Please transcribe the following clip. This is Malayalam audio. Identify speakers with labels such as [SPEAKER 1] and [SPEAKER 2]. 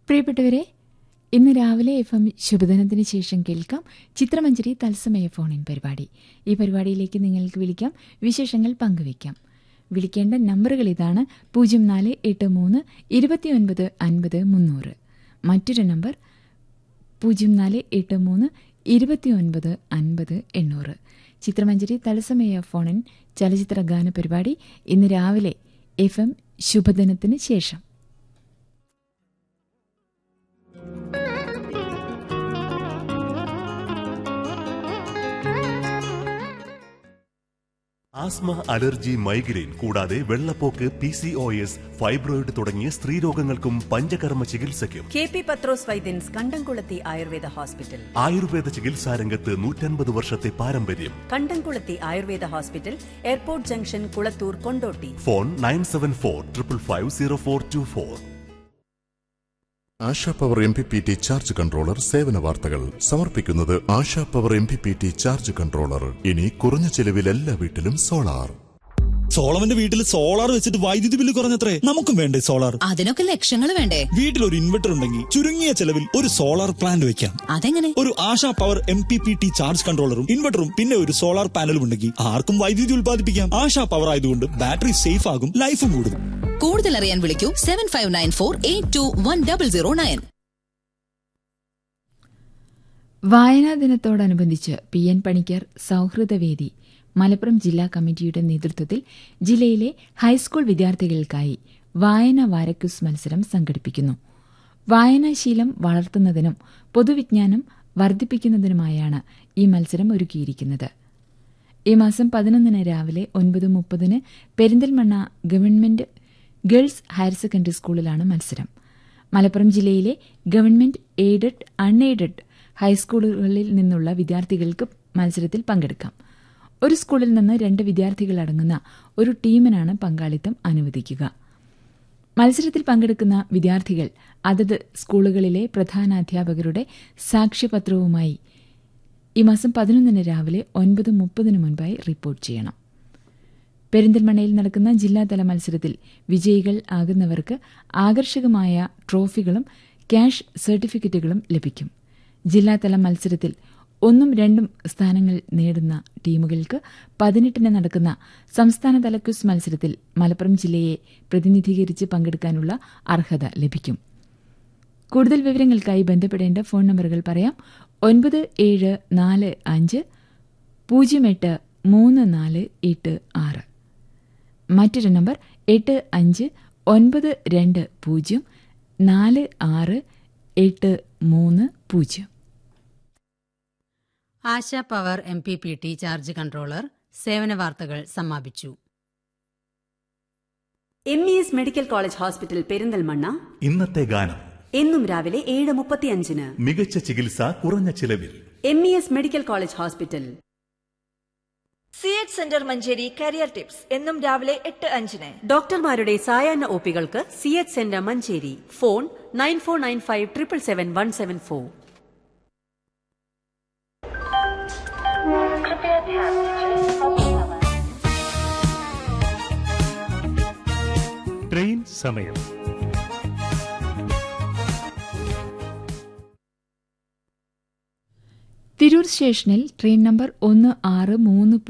[SPEAKER 1] പ്രിയപ്പെട്ടവരെ ഇന്ന് രാവിലെ എഫ് എം ശുഭദിനത്തിന് ശേഷം കേൾക്കാം ചിത്രമഞ്ജരി തത്സമയ ഫോണിൻ പരിപാടി ഈ പരിപാടിയിലേക്ക് നിങ്ങൾക്ക് വിളിക്കാം വിശേഷങ്ങൾ പങ്കുവയ്ക്കാം വിളിക്കേണ്ട നമ്പറുകൾ ഇതാണ് പൂജ്യം നാല് എട്ട് മൂന്ന് ഇരുപത്തിയൊൻപത് അൻപത് മുന്നൂറ് മറ്റൊരു നമ്പർ പൂജ്യം നാല് എട്ട് മൂന്ന് ഇരുപത്തിയൊൻപത് അൻപത് എണ്ണൂറ് ചിത്രമഞ്ജരി തത്സമയ ഫോണിൻ ചലച്ചിത്ര ഗാന പരിപാടി ഇന്ന് രാവിലെ എഫ് എം ശുഭദിനത്തിന് ശേഷം
[SPEAKER 2] ആസ്മ അലർജി മൈഗ്രെയിൻ കൂടാതെ വെള്ളപ്പോക്ക് P C O S fibroid തുടങ്ങിയ സ്ത്രീരോഗങ്ങൾക്കും പഞ്ചകർമ്മ ചികിത്സയ്ക്കും
[SPEAKER 3] കെ പി പത്രോസ് വൈദ്യൻസ് കണ്ടംകുളത്തി ആയുർവേദ ഹോസ്പിറ്റൽ
[SPEAKER 2] ആയുർവേദ ചികിത്സാരംഗത്ത് നൂറ്റൻപത് വർഷത്തെ പാരമ്പര്യം
[SPEAKER 3] Kandamkulathi Ayurveda hospital airport junction Kulathur Kondotty
[SPEAKER 2] phone nine seven four triple five zero four two four
[SPEAKER 4] Asha power M P P T charge controller സേവന വാർത്തകൾ സമർപ്പിക്കുന്നത് Asha power M P P T charge controller ഇനി കുറഞ്ഞ ചെലവിൽ എല്ലാ വീട്ടിലും സോളാർ
[SPEAKER 5] സോളവന്റെ വീട്ടിൽ സോളാർ വെച്ചിട്ട് വൈദ്യുതി ബില്ല് കുറഞ്ഞത്രേ നമുക്കും വേണ്ടേ സോളാർ
[SPEAKER 6] അതിനൊക്കെ ലക്ഷങ്ങൾ വേണ്ടേ
[SPEAKER 5] വീട്ടിൽ ഒരു ഇൻവെർട്ടർ ഉണ്ടെങ്കിൽ ചുരുങ്ങിയ ചെലവിൽ ഒരു സോളാർ പ്ലാന്റ് വെക്കാം
[SPEAKER 6] അതെങ്ങനെ
[SPEAKER 5] ഒരു Asha power M P P T charge കൺട്രോളറും ഇൻവെർട്ടറും പിന്നെ ഒരു സോളാർ പാനലും ഉണ്ടെങ്കിൽ ആർക്കും വൈദ്യുതി ഉൽപ്പാദിപ്പിക്കാം ആശാ പവർ ആയതുകൊണ്ട് ബാറ്ററി സേഫ് ആകും ലൈഫും കൂടും
[SPEAKER 6] കൂടുതൽ അറിയാൻ വിളിക്കൂ seven five nine four eight two one double zero nine
[SPEAKER 1] വായനാ ദിനത്തോടനുബന്ധിച്ച് പി എൻ പണിക്കർ സൌഹൃദവേദി മലപ്പുറം ജില്ലാ കമ്മിറ്റിയുടെ നേതൃത്വത്തിൽ ജില്ലയിലെ ഹൈസ്കൂൾ വിദ്യാർത്ഥികൾക്കായി വായന വാരക്യൂസ് മത്സരം സംഘടിപ്പിക്കുന്നു വായനാശീലം വളർത്തുന്നതിനും പൊതുവിജ്ഞാനം വർദ്ധിപ്പിക്കുന്നതിനുമായാണ് ഈ മത്സരം ഒരുക്കിയിരിക്കുന്നത് ഈ മാസം പതിനൊന്നിന് രാവിലെ ഒൻപത് മുപ്പതിന് Perinthalmanna government girls higher secondary സ്കൂളിലാണ് മത്സരം മലപ്പുറം ജില്ലയിലെ ഗവൺമെന്റ് എയ്ഡഡ് അൺഎയ്ഡഡ് ഹൈസ്കൂളുകളിൽ നിന്നുള്ള വിദ്യാർത്ഥികൾക്ക് മത്സരത്തിൽ പങ്കെടുക്കാം ഒരു സ്കൂളിൽ നിന്ന് രണ്ട് വിദ്യാർത്ഥികളടങ്ങുന്ന ഒരു ടീമിനാണ് പങ്കാളിത്തം അനുവദിക്കുക മത്സരത്തിൽ പങ്കെടുക്കുന്ന വിദ്യാർത്ഥികൾ അതത് സ്കൂളുകളിലെ പ്രധാനാധ്യാപകരുടെ സാക്ഷ്യപത്രവുമായി ഈ മാസം പതിനൊന്നിന് രാവിലെ ഒൻപത് മുപ്പതിന് മുൻപായി റിപ്പോർട്ട് ചെയ്യണം പെരിന്തൽമണ്ണയിൽ നടക്കുന്ന ജില്ലാതല മത്സരത്തിൽ വിജയികൾ ആകുന്നവർക്ക് ആകർഷകമായ ട്രോഫികളും ക്യാഷ് സർട്ടിഫിക്കറ്റുകളും ലഭിക്കും ജില്ലാതല മത്സരത്തിൽ ഒന്നും രണ്ടും സ്ഥാനങ്ങൾ നേടുന്ന ടീമുകൾക്ക് പതിനെട്ടിന് നടക്കുന്ന സംസ്ഥാനതല ക്വിസ് മത്സരത്തിൽ മലപ്പുറം ജില്ലയെ പ്രതിനിധീകരിച്ച് പങ്കെടുക്കാനുള്ള അർഹത ലഭിക്കും കൂടുതൽ വിവരങ്ങൾക്കായി ബന്ധപ്പെടേണ്ട ഫോൺ നമ്പറുകൾ പറയാം ഒൻപത് ഏഴ് നാല് അഞ്ച് പൂജ്യം എട്ട് മൂന്ന് നാല് എട്ട് ആറ് മറ്റൊരു നമ്പർ എട്ട് അഞ്ച് ഒൻപത് രണ്ട് പൂജ്യം നാല് ആറ് എട്ട് മൂന്ന് പൂജ്യം
[SPEAKER 7] Asha power M P P T charge controller സേവന വാർത്തകൾ സമാപിച്ചു
[SPEAKER 3] M E S medical college hospital Perinthalmanna
[SPEAKER 2] ഇന്നത്തെ ഗാനം
[SPEAKER 3] എന്നും രാവിലെ ഏഴ് മുപ്പത്തിയഞ്ചിന്
[SPEAKER 2] മികച്ച ചികിത്സ കുറഞ്ഞ ചിലവിൽ
[SPEAKER 3] M E S medical college hospital
[SPEAKER 8] C H centre Manjeri career tips എന്നും രാവിലെ എട്ട് അഞ്ചിന്
[SPEAKER 3] ഡോക്ടർമാരുടെ സായാഹ്ന ഒപികൾക്ക് C H centre Manjeri phone nine four nine five triple seven one seven four
[SPEAKER 9] train സമയം
[SPEAKER 1] തിരൂർ സ്റ്റേഷനിൽ ട്രെയിൻ നമ്പർ ഒന്ന് ആറ് മൂന്ന്